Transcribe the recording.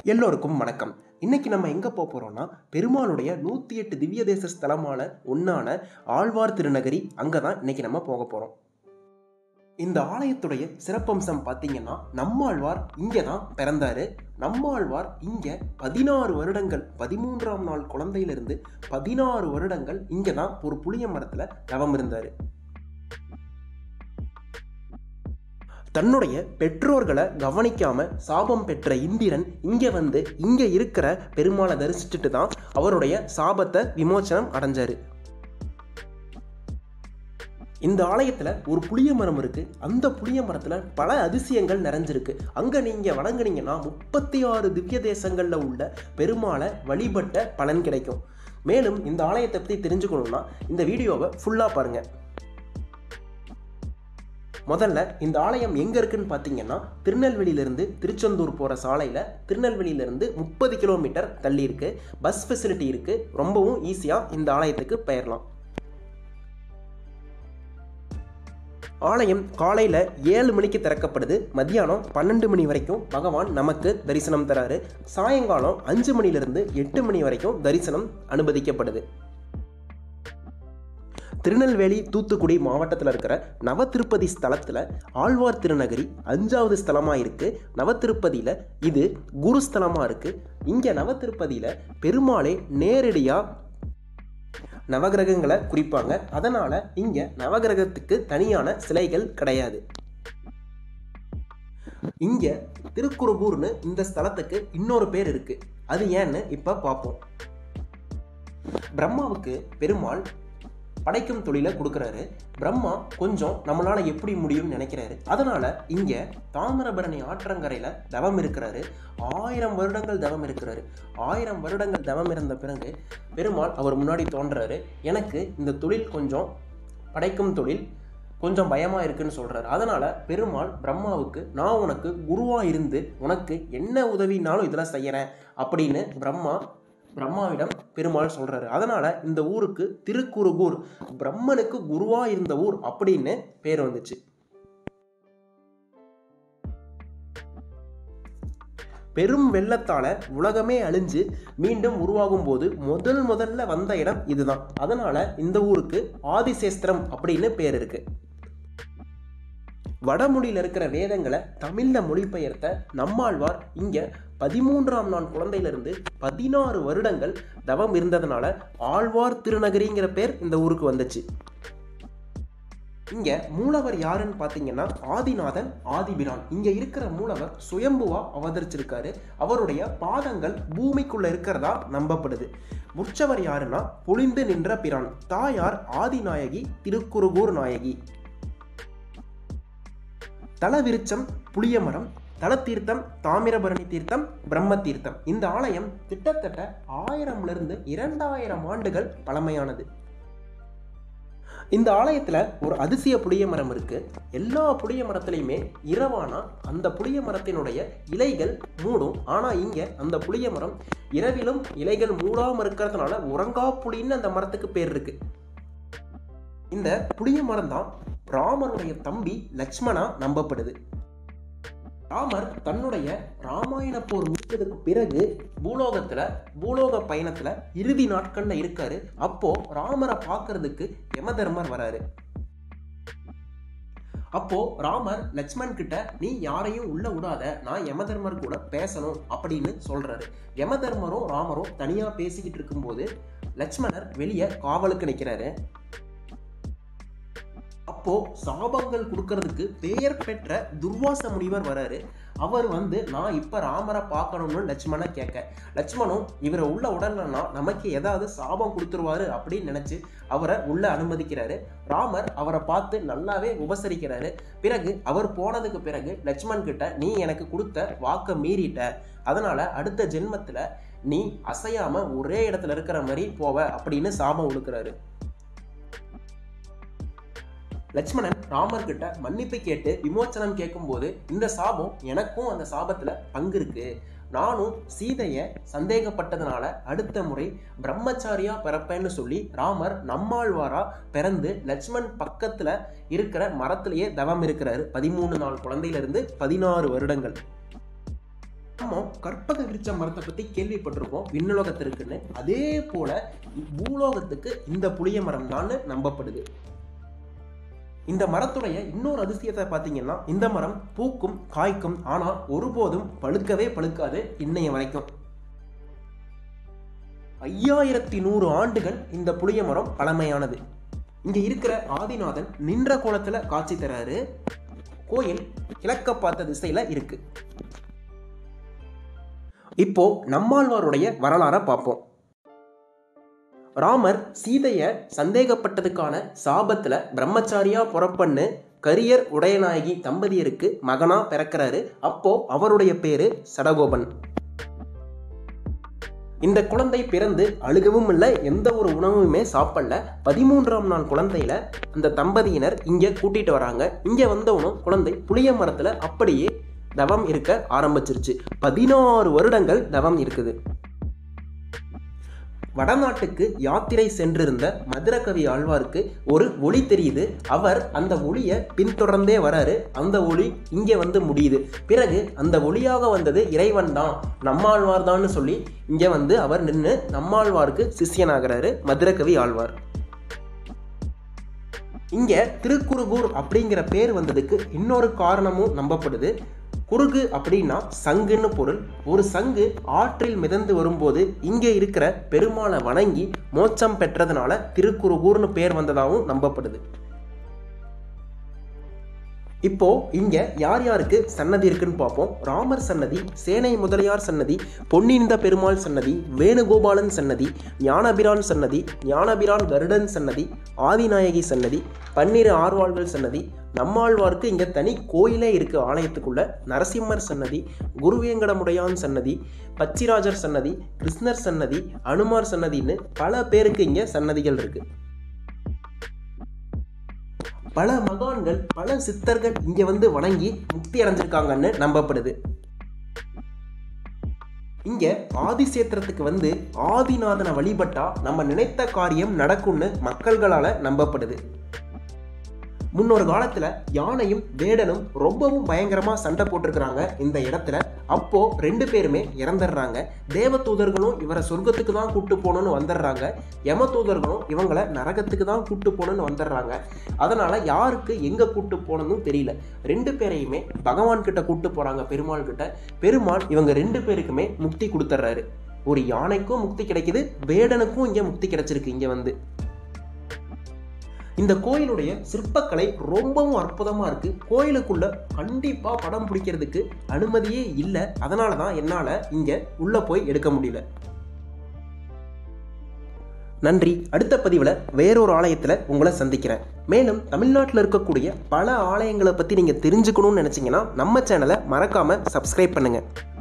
எல்லோருக்கும் வணக்கம் இன்னைக்கு நம்ம எங்க போக போறோம்னா பெருமாளுடைய நூத்தி எட்டு திவ்ய தேச ஸ்தலமான ஒன்னான ஆழ்வார் திருநகரி அங்க தான் இன்னைக்கு நம்ம போக போறோம் இந்த ஆலயத்துடைய சிறப்பம்சம் பார்த்தீங்கன்னா நம்மாழ்வார் இங்கே தான் பிறந்தாரு நம்மாழ்வார் இங்கே பதினாறு வருடங்கள் பதிமூன்றாம் நாள் குழந்தையிலிருந்து பதினாறு வருடங்கள் இங்கே தான் ஒரு புளிய மரத்தில் தவம் இருந்தார் தன்னுடைய பெற்றோர்களை கவனிக்காம சாபம் பெற்ற இந்திரன் இங்க வந்து இங்க இருக்கிற பெருமாளை தரிசிச்சுட்டு தான் அவருடைய சாபத்தை விமோச்சனம் அடைஞ்சாரு இந்த ஆலயத்துல ஒரு புளிய மரம் இருக்கு அந்த புளிய மரத்துல பல அதிசயங்கள் நிறைஞ்சிருக்கு அங்க நீங்க வணங்குனீங்கன்னா முப்பத்தி ஆறு திவ்ய தேசங்கள்ல உள்ள பெருமாளை வழிபட்ட பலன் கிடைக்கும் மேலும் இந்த ஆலயத்தை பத்தி தெரிஞ்சுக்கணும்னா இந்த வீடியோவை ஃபுல்லா பாருங்க முதல்ல இந்த ஆலயம் எங்க இருக்குன்னு பார்த்தீங்கன்னா திருநெல்வேலியிலிருந்து திருச்செந்தூர் போற சாலையில திருநெல்வேலியிலிருந்து முப்பது கிலோமீட்டர் தள்ளி இருக்கு பஸ் ஃபெசிலிட்டி இருக்கு ரொம்பவும் ஈஸியா இந்த ஆலயத்துக்கு பெயரலாம் ஆலயம் காலையில் ஏழு மணிக்கு திறக்கப்படுது மத்தியானம் பன்னெண்டு மணி வரைக்கும் பகவான் நமக்கு தரிசனம் தராரு சாயங்காலம் அஞ்சு மணிலிருந்து எட்டு மணி வரைக்கும் தரிசனம் அனுமதிக்கப்படுது திருநெல்வேலி தூத்துக்குடி மாவட்டத்தில் இருக்கிற நவ திருப்பதி ஸ்தலத்தில் ஆழ்வார் திருநகரி அஞ்சாவது ஸ்தலமாக இருக்குது நவ திருப்பதியில் இது குருஸ்தலமாக இருக்குது இங்கே நவ திருப்பதியில் பெருமாளே நேரடியாக நவகிரகங்களை குறிப்பாங்க அதனால இங்க நவகிரகத்துக்கு தனியான சிலைகள் கிடையாது இங்க திருக்குறுகூர்னு இந்த ஸ்தலத்துக்கு இன்னொரு பேர் இருக்கு அது ஏன்னு இப்ப பார்ப்போம் பிரம்மாவுக்கு பெருமாள் படைக்கும் தொழிலை கொடுக்குறாரு பிரம்மா கொஞ்சம் நம்மளால எப்படி முடியும்னு நினைக்கிறாரு அதனால இங்க தாமிரபரணி ஆற்றங்கரையில தவம் இருக்கிறாரு ஆயிரம் வருடங்கள் தவம் இருக்கிறாரு ஆயிரம் வருடங்கள் தவம் இருந்த பிறகு பெருமாள் அவர் முன்னாடி தோன்றாரு எனக்கு இந்த தொழில் கொஞ்சம் படைக்கும் தொழில் கொஞ்சம் பயமா இருக்குன்னு சொல்றாரு அதனால பெருமாள் பிரம்மாவுக்கு நான் உனக்கு குருவா இருந்து உனக்கு என்ன உதவினாலும் இதெல்லாம் செய்யறேன் அப்படின்னு பிரம்மா பிரம்மாவிடம் பெருமாள் சொல்றாரு அதனால இந்த ஊருக்கு திருக்குறுகூர் பிரம்மனுக்கு குருவா இருந்த ஊர் அப்படின்னு பேர் வந்துச்சு பெரும் வெள்ளத்தால உலகமே அழிஞ்சு மீண்டும் உருவாகும் போது முதல் முதல்ல வந்த இடம் இதுதான் அதனால இந்த ஊருக்கு ஆதிசேஸ்திரம் அப்படின்னு பேர் இருக்கு வடமொழியில் இருக்கிற வேதங்களை தமிழ்ல மொழிபெயர்த்த நம்மாழ்வார் இங்க பதிமூன்றாம் நாள் குழந்தையிலிருந்து பதினாறு வருடங்கள் தவம் இருந்ததுனால ஆழ்வார் திருநகரிங்கிற பேர் இந்த ஊருக்கு வந்துச்சு இங்க மூலவர் யாருன்னு பாத்தீங்கன்னா ஆதிநாதன் ஆதிபிரான் இங்க இருக்கிற மூலவர் சுயம்புவா அவதரிச்சிருக்காரு அவருடைய பாதங்கள் பூமிக்குள்ள இருக்கிறதா நம்பப்படுது முற்சவர் யாருன்னா பொழிந்து நின்ற பிரான் தாயார் ஆதிநாயகி திருக்குறுகூர் நாயகி தலவிருச்சம் புளியமரம் தலத்தீர்த்தம் தாமிரபரணி தீர்த்தம் பிரம்ம தீர்த்தம் இந்த ஆலயம் கிட்டத்தட்ட ஆயிரம்ல இருந்து இரண்டாயிரம் ஆண்டுகள் பழமையானது இந்த ஆலயத்துல ஒரு அதிசய புளிய மரம் இருக்கு எல்லா புளிய மரத்துலையுமே இரவானா அந்த புளிய மரத்தினுடைய இலைகள் மூடும் ஆனா இங்க அந்த புளிய மரம் இரவிலும் இலைகள் மூடாம இருக்கிறதுனால உறங்கா புளின்னு அந்த மரத்துக்கு பேர் இருக்கு இந்த புளிய மரம் தான் ராமருடைய தம்பி லட்சுமணா நம்பப்படுது ராமர் தன்னுடைய ராமாயண போர் முடித்ததுக்கு பிறகு பூலோகத்துல பூலோக பயணத்துல இறுதி நாட்கள்ல இருக்காரு அப்போ ராமரை பார்க்கறதுக்கு யமதர்மர் வராரு அப்போ ராமர் லட்சுமண் கிட்ட நீ யாரையும் உள்ள விடாத நான் யமதர்மர் கூட பேசணும் அப்படின்னு சொல்றாரு யமதர்மரும் ராமரும் தனியா பேசிக்கிட்டு இருக்கும்போது லட்சுமணர் வெளியே காவலுக்கு நிற்கிறாரு அப்போ சாபங்கள் கொடுக்கறதுக்கு பெயர் பெற்ற துர்வாச முனிவர் வராரு அவர் வந்து நான் இப்ப ராமரை பார்க்கணும்னு லட்சுமண கேட்க லட்சுமணும் இவரை உள்ள உடனேனா நமக்கு ஏதாவது சாபம் கொடுத்துருவாரு அப்படின்னு நினைச்சு அவரை உள்ள அனுமதிக்கிறாரு ராமர் அவரை பார்த்து நல்லாவே உபசரிக்கிறாரு பிறகு அவர் போனதுக்கு பிறகு லட்சுமண் கிட்ட நீ எனக்கு கொடுத்த வாக்க மீறிட்ட அதனால அடுத்த ஜென்மத்துல நீ அசையாம ஒரே இடத்துல இருக்கிற மாதிரி போவ அப்படின்னு சாபம் கொடுக்குறாரு லட்சுமணன் ராமர் கிட்ட மன்னிப்பு கேட்டு விமோச்சனம் கேட்கும்போது இந்த சாபம் எனக்கும் அந்த சாபத்துல பங்கு இருக்கு நானும் சீதைய சந்தேகப்பட்டதுனால அடுத்த முறை பிரம்மச்சாரியா பிறப்பேன்னு சொல்லி ராமர் நம்மாழ்வாரா பிறந்து லட்சுமண் பக்கத்துல இருக்கிற மரத்திலேயே தவம் இருக்கிறாரு பதிமூணு நாள் குழந்தையில இருந்து பதினாறு வருடங்கள் நாம கற்பக விருட்ச மரத்தை பத்தி கேள்விப்பட்டிருப்போம் விண்ணுலகத்திற்குன்னு அதே போல பூலோகத்துக்கு இந்த புளிய மரம் தான் நம்பப்படுது இந்த மரத்துடைய இன்னொரு அதிசயத்தை பார்த்தீங்கன்னா இந்த மரம் பூக்கும் காய்க்கும் ஆனால் ஒருபோதும் பழுக்கவே பழுக்காது இன்னைய வரைக்கும் ஐயாயிரத்தி நூறு ஆண்டுகள் இந்த புளிய மரம் பழமையானது இங்க இருக்கிற ஆதிநாதன் நின்ற கோலத்துல காட்சி தராரு கோயில் கிழக்க பார்த்த திசையில இருக்கு இப்போ நம்மாழ்வாருடைய வரலாறை பார்ப்போம் ராமர் சீதைய சந்தேகப்பட்டதுக்கான சாபத்துல பிரம்மச்சாரியா புறப்பண்ணு கரியர் உடையநாயகி தம்பதியருக்கு மகனா பிறக்கிறாரு அப்போ அவருடைய பேரு சடகோபன் இந்த குழந்தை பிறந்து அழுகவும் இல்லை எந்த ஒரு உணவுமே சாப்பிடல பதிமூன்றாம் நாள் குழந்தையில அந்த தம்பதியினர் இங்க கூட்டிட்டு வராங்க இங்க வந்தவனும் குழந்தை புளிய மரத்துல அப்படியே தவம் இருக்க ஆரம்பிச்சிருச்சு பதினாறு வருடங்கள் தவம் இருக்குது வடநாட்டுக்கு யாத்திரை சென்றிருந்த மதுரகவி ஆழ்வாருக்கு ஒரு ஒளி தெரியுது அவர் அந்த ஒளியை பின்தொடர்ந்தே வராரு அந்த ஒளி இங்கே வந்து முடியுது பிறகு அந்த ஒளியாக வந்தது இறைவன் தான் நம்மாழ்வார் தான்னு சொல்லி இங்கே வந்து அவர் நின்று நம்மாழ்வாருக்கு சிஷ்யனாகிறாரு மதுரகவி ஆழ்வார் இங்க திருக்குறுகூர் அப்படிங்கிற பேர் வந்ததுக்கு இன்னொரு காரணமும் நம்பப்படுது குறுகு அப்படின்னா சங்குன்னு பொருள் ஒரு சங்கு ஆற்றில் மிதந்து வரும்போது இங்கே இருக்கிற பெருமாளை வணங்கி மோட்சம் பெற்றதுனால திருக்குறுகூர்னு பேர் வந்ததாகவும் நம்பப்படுது இப்போ இங்க யார் யாருக்கு சன்னதி இருக்குன்னு பார்ப்போம் ராமர் சன்னதி சேனை முதலியார் சன்னதி பொன்னிந்த பெருமாள் சன்னதி வேணுகோபாலன் சன்னதி ஞானபிரான் சன்னதி ஞானபிரான் கருடன் சன்னதி ஆதிநாயகி சன்னதி பன்னிரு ஆர்வாள்கள் சன்னதி நம்மாழ்வாருக்கு இங்க தனி கோயிலே இருக்கு ஆலயத்துக்குள்ள நரசிம்மர் சன்னதி குருவேங்கடமுடையான் சன்னதி பச்சிராஜர் சன்னதி கிருஷ்ணர் சன்னதி அனுமார் சன்னதின்னு பல பேருக்கு இங்க சன்னதிகள் இருக்கு பல மகான்கள் பல சித்தர்கள் இங்க வந்து வணங்கி முக்தி அடைஞ்சிருக்காங்கன்னு நம்பப்படுது இங்க ஆதிசேத்திரத்துக்கு வந்து ஆதிநாதனை வழிபட்டா நம்ம நினைத்த காரியம் நடக்கும்னு மக்கள்களால நம்பப்படுது முன்னொரு காலத்துல யானையும் வேடனும் ரொம்பவும் பயங்கரமா சண்டை போட்டிருக்கிறாங்க இந்த இடத்துல அப்போ ரெண்டு பேருமே இறந்துடுறாங்க தேவ தூதர்களும் இவரை சொர்க்கத்துக்கு தான் கூட்டு போகணும்னு வந்துடுறாங்க யம தூதர்களும் இவங்களை நரகத்துக்கு தான் கூட்டு போகணும்னு வந்துடுறாங்க அதனால யாருக்கு எங்க கூட்டு போகணும்னு தெரியல ரெண்டு பேரையுமே பகவான் கிட்ட கூட்டு போறாங்க பெருமாள் கிட்ட பெருமாள் இவங்க ரெண்டு பேருக்குமே முக்தி கொடுத்துட்றாரு ஒரு யானைக்கும் முக்தி கிடைக்குது வேடனுக்கும் இங்க முக்தி கிடைச்சிருக்கு இங்க வந்து இந்த கோயிலுடைய சிற்பக்கலை ரொம்பவும் அற்புதமா இருக்கு கோயிலுக்குள்ள கண்டிப்பா படம் பிடிக்கிறதுக்கு அனுமதியே இல்லை அதனால தான் என்னால இங்க உள்ள போய் எடுக்க முடியல நன்றி அடுத்த பதிவில் வேறொரு ஆலயத்தில் உங்களை சந்திக்கிறேன் மேலும் தமிழ்நாட்டில் இருக்கக்கூடிய பல ஆலயங்களை பற்றி நீங்கள் தெரிஞ்சுக்கணும்னு நினச்சிங்கன்னா நம்ம சேனலை மறக்காமல் சப்ஸ்கிரைப் பண்ணுங்கள்